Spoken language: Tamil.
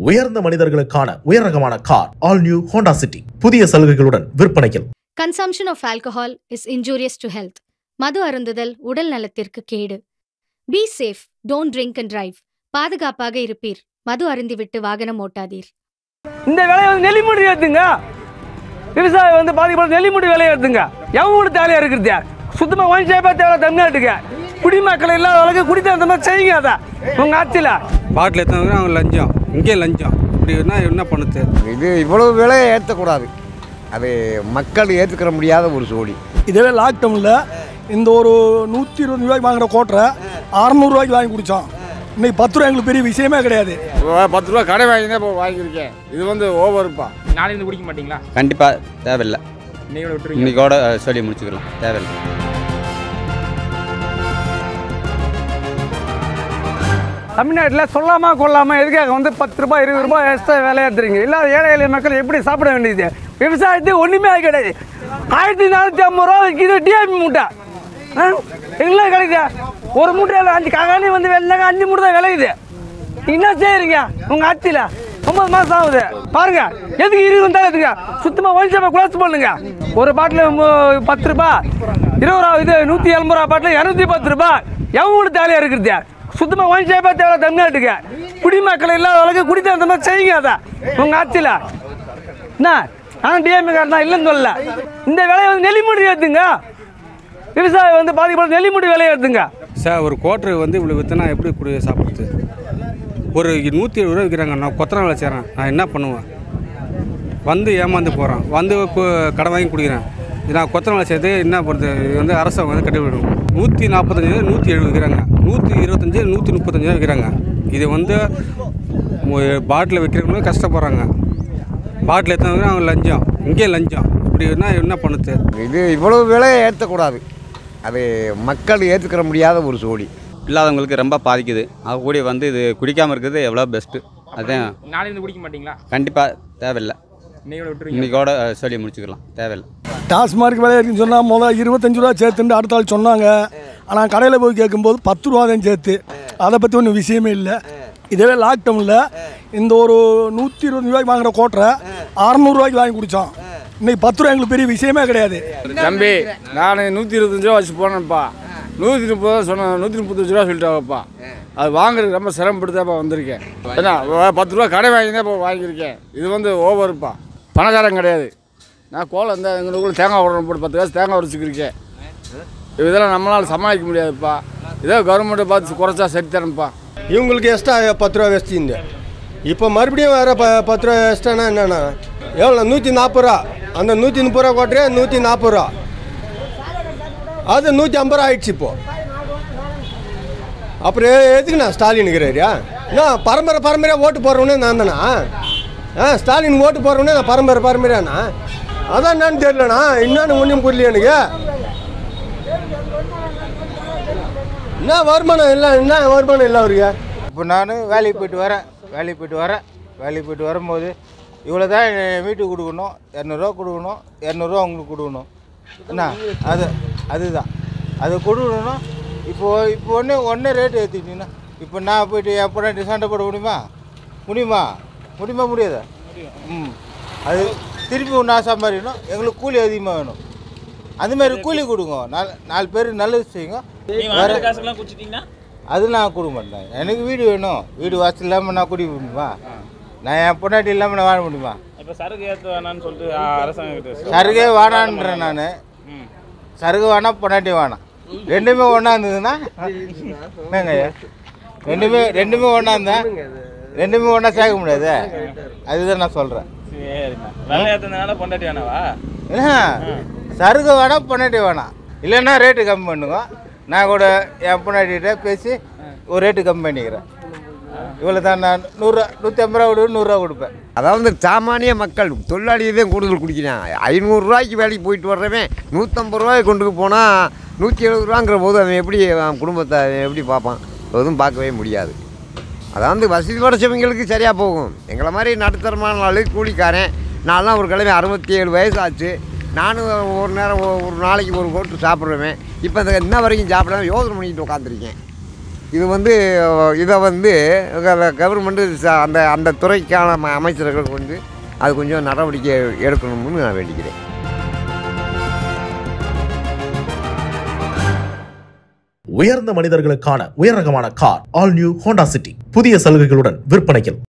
உயர்ந்த மனிதர்களுக்கான உயர் ரகமான car all new Honda City புதிய சலுகைகளுடன் விற்பனையில் consumption of alcohol is injurious to health மது அருந்துதல் உடல் நலத்திற்கு கேடு be safe don't drink and drive பாதுகாப்பாக இருப்பீர் மது அருந்திவிட்டு வாகனம் ஓட்டாதீர் இந்த விலையை வந்து நெல்லிமுடி ஏற்றுங்க விவசாயம் வந்து பாதிக்கப்பட்ட நெல்லிமுடி விலையை ஏற்றுங்க எவ்வளோ தேவையாக இருக்கிறது சுத்தமாக ஒன் சேப்பா தேவை தமிழ்நாட்டுக்கு குடிமக்கள் இல்லாத அளவுக்கு குடித்தந்த மாதிரி செய்யுங்க அதை உங்கள் ஆட்சியில் பாட்டில் எத்தனை அவங்க லஞ்சம் இங்கே லஞ்சம் இப்படி இருந்தால் என்ன பண்ணுது இது இவ்வளவு விலையை ஏற்றக்கூடாது அது மக்கள் ஏற்றுக்கிற முடியாத ஒரு சோழி இதே லாக்டவுனில் இந்த ஒரு நூற்றி இருபது ரூபாய்க்கு வாங்குற கோட்டரை அறநூறுவாய்க்கு வாங்கி குடித்தோம் இன்னைக்கு பத்து ரூபா எங்களுக்கு பெரிய விஷயமே கிடையாது பத்து ரூபா கடை வாங்கி தான் இப்போ வாங்கியிருக்கேன் இது வந்து ஓவருப்பா நாளைக்கு குடிக்க மாட்டீங்களா கண்டிப்பாக தேவையில்லை இன்னையோட விட்டுருவீங்க இன்னைக்கோட அஹ், சொல்லி முடிச்சுக்கலாம் தேவையில்லை தமிழ்நாட்டில் சொல்லாமா கொள்ளாம எதுக்காக வந்து பத்து ரூபாய் இருபது ரூபாய் எக்ஸ்ட்ரா விலை ஏற்றுறீங்க இல்லாத ஏழை எளிய மக்கள் எப்படி சாப்பிட வேண்டியது விவசாயத்துக்கு ஒன்றுமே கிடையாது ஆயிரத்தி நானூற்றி ஐம்பது ரூபா விற்கிது டிஎம்பி மூட்டை ஆ? எங்கெல்லாம் கிடைக்குது ஒரு மூட்டையில் அஞ்சு காகானி வந்து வெள்ளைங்க அஞ்சு மூட்டை தான் விளையுது என்ன செய்யறீங்க உங்கள் ஆட்சியில் ஒன்பது மாதம் ஆகுது பாருங்க எதுக்கு இருபது வந்தா எதுக்கு சுத்தமாக ஒன் சேப்பை குளோஸ் பண்ணுங்க ஒரு பாட்டில் பத்து ரூபா இருபது ரூபா இது நூற்றி எண்பது ரூபா பாட்டில் இரநூத்தி பத்து ரூபா எவ்வளோ தேவையாக இருக்கிறது சுத்தமாக ஒன் சேப்பா தேவை தமிழ்நாட்டுக்கு குடிமக்கள் இல்லாத அளவுக்கு குடித்தந்த மாதிரி செய்யுங்க அதை உங்கள் ஆட்சியில் என்ன நான் டிஎம்ஏ தான் இல்லைன்னு சொல்லல இந்த விலையை வந்து நெல்லிமுடி ஏற்றுங்க விவசாயம் வந்து பாதிக்கப்பட்ட நெல்லிமுடி விலையை ஏற்றுங்க சார் ஒரு கோட்டரு வந்து இவ்வளோ விற்றுனா எப்படி குடி சாப்பிடுறது ஒரு நூற்றி எழுபது ரூபா விற்கிறாங்க நான் கொத்தனை வேலை செய்கிறேன் நான் என்ன பண்ணுவேன் வந்து ஏமாந்து போகிறேன் வந்து கு- கடை வாங்கி குடிக்கிறேன் இது நான் கொத்தனை வேலை செய்யறது என்ன பண்ணுறது இது வந்து அரசாங்கம் வந்து கட்டிவிடும் நூற்றி நாற்பத்தஞ்சு நூற்றி எழுபது விற்கிறாங்க நூற்றி இருபத்தஞ்சி நூற்றி முப்பத்தஞ்சு விற்கிறாங்க இது வந்து பாட்டில் விற்கிறவங்க கஷ்டப்படுறாங்க பாட்டில் எத்தனை அவங்க லஞ்சம் இங்கே லஞ்சம் இப்படி இருந்தால் என்ன பண்ணுது இது இவ்வளவு விலையை ஏற்றக்கூடாது அது மக்கள் ஏற்றுக்கிற முடியாத ஒரு சோழி இல்லாதவங்களுக்கு ரொம்ப பாதிக்குது அது கூடிய வந்து இது குடிக்காமல் இருக்கிறது எவ்வளோ பெஸ்ட்டு அதான் நாளைக்கு குடிக்க மாட்டீங்களா கண்டிப்பாக தேவையில்லை இன்னையோட விட்டுருவீங்க இன்னைக்கோட அஹ், சொல்லி முடிச்சுக்கலாம் தேவையில்லை டாஸ்மார்க் விலை இருக்குன்னு சொன்னால் முதல் இருபத்தஞ்சு ரூபா சேர்த்துட்டு அடுத்த ஆள் சொன்னாங்க ஆனால் கடையில் போய் கேட்கும்போது பத்து ரூபா தான் சேர்த்து அதை பற்றி ஒன்றும் விஷயமே இல்லை இதே லாக்டவுனில் இந்த ஒரு நூற்றி இருபது ரூபாய்க்கு வாங்குற கோட்டரை அறநூறுவாய்க்கு வாங்கி குடித்தோம் இன்னைக்கு பத்து ரூபா எங்களுக்கு பெரிய விஷயமே கிடையாது தம்பி நான் நூற்றி இருபத்தஞ்சு ரூபா வச்சு போனேன்ப்பா நூற்றி முப்பது ரூபா சொன்னேன் நூற்றி முப்பத்தஞ்சு ரூபா சொல்லிட்டாங்கப்பா அது வாங்குறதுக்கு ரொம்ப சிரமப்பட்டு தான் வந்திருக்கேன் ஏன்னா வ- பத்து ரூபா கடை வாங்கி தான் இப்போ வாங்கியிருக்கேன் இது வந்து ஓவருப்பா பணக்காரன் கிடையாது நான் கோலம் இந்த எங்களுக்குள்ள தேங்காய் உடனே போட்டு பத்து காசு தேங்காய் உடச்சிக்கிருக்கேன் இதெல்லாம் நம்மளால் சமாளிக்க முடியாதுப்பா இதோ கவர்மெண்ட்டை பார்த்து குறைச்சா சரி தரேன்ப்பா இவங்களுக்கு எக்ஸ்ட்ரா பத்து ரூபா வச்சுருந்து இப்போ மறுபடியும் வேறு ப பத்து ரூபா எக்ஸ்ட்ரானா என்னென்னா எவ்வளோ நூற்றி நாற்பது ரூபா அந்த நூற்றி முப்பது ரூபா கோட்டரே நூற்றி நாற்பது ரூபா அது நூற்றி ஐம்பது ரூபா ஆயிடுச்சு இப்போ அப்புறம் எதுக்குண்ணா ஸ்டாலினுங்கிறாரியா நான் பரம்பரை பரம்பரையாக ஓட்டு போடுறவனே நான் தானா ஆ ஸ்டாலின் ஓட்டு போடுறவனே நான் பரம்பரை பரம்பரையாண்ணா அதான் என்னன்னு தெரியலண்ணா என்னன்னு ஒன்றும் புரியல எனக்கு என்ன வருமானம் இல்லை என்ன வருமானம் இல்லை அவருக்கு இப்போ நான் வேலைக்கு போயிட்டு வரேன் வேலைக்கு போயிட்டு வரேன் வேலைக்கு போயிட்டு வரும்போது இவ்வளோ தான் என் வீட்டுக்கு கொடுக்கணும் இரநூறுவா கொடுக்கணும் இரநூறுவா உங்களுக்கு கொடுக்கணும் என்ன அது அதுதான் அது கொடுக்கணும் இப்போ இப்போ ஒன்று ஒன்றே ரேட்டு ஏற்றிட்டீங்கன்னா இப்போ நான் போயிட்டு என் பொண்ணாட்டி சண்டை போட முடியுமா முடியுமா முடியுமா முடியாதா ம் அது திருப்பி நான் சம்பாதிக்கணும் எங்களுக்கு கூலி அதிகமாக வேணும் அந்த மாதிரி கூலி கொடுங்க நாலு நாலு பேர் நல்லது செய்யுங்க வேற காசுலாம் குடிச்சிட்டீங்கன்னா அது நான் கொடுக்க மாட்டேன் எனக்கு வீடு வேணும் வீடு வாசல் இல்லாமல் நான் குடிக்க முடியுமா நான் என் பொண்டாட்டி இல்லாமல் நான் வாழ முடியுமா இப்போ சரக்கு ஏற்ற வேணாம்னு சொல்லிட்டு ஆ, அரசாங்கம் கிட்ட சருகே வேணான்றேன் நான் சருகு வேணாம் பொண்டாட்டி வேணாம் ரெண்டுமே ஒன்றா இருந்ததுன்னா என்னங்க ஐயா? ரெண்டுமே ரெண்டுமே ஒன்றா இருந்தா ரெண்டுமே ஒன்றா சேர்க்க முடியாது அதுதான் நான் சொல்கிறேன் சரிண்ணா விலை ஏற்றதுனால பொண்டாட்டி வேணாவா என்ன சருகு வேணாம் பொண்டாட்டி வேணாம் இல்லைன்னா ரேட்டு கம்மி பண்ணுங்க நான் கூட என் பொண்டாட்டிகிட்ட பேசி ஒரு ரேட்டு கம்மி பண்ணிக்கிறேன் இவ்வளோ தான் நான் நூறுரூவா நூற்றி ஐம்பது ரூபா விடுவேன் நூறுரூவா கொடுப்பேன் அதாவது சாமானிய மக்கள் தொழிலாளியை தான் கூடுதல் குடிக்கிறான் ஐநூறுரூவாய்க்கு வேலைக்கு போயிட்டு வர்றவன் நூற்றம்பது ரூபாய் கொண்டு போனால் நூற்றி எழுபது ரூபாங்கிற போது அவன் எப்படி அவன் குடும்பத்தை அவன் எப்படி பார்ப்பான் எதுவும் பார்க்கவே முடியாது அதாவது வசதி படைச்சவங்களுக்கு சரியாக போகும் எங்களை மாதிரி நடுத்தரமான ஆளு கூலிக்காரன் நான்லாம் ஒரு கிழமை அறுபத்தி ஏழு வயசு ஆச்சு நானும் ஒரு நேரம் ஒ- ஒரு நாளைக்கு ஒரு கோட்டு சாப்பிட்றவன் இப்போ இந்த இன்ன வரைக்கும் சாப்பிடாம யோசனை பண்ணிட்டு உட்காந்துருக்கேன் இது வந்து இதை வந்து கவர்மெண்ட்டு அந்த அந்த துறைக்கான ம- அமைச்சர்கள் வந்து அது கொஞ்சம் நடவடிக்கை எடுக்கணும்னு நான் வேண்டிக்கிறேன் உயர்ந்த மனிதர்களுக்கான உயர் ரகமான car all new Honda City புதிய சலுகைகளுடன் விற்பனையில்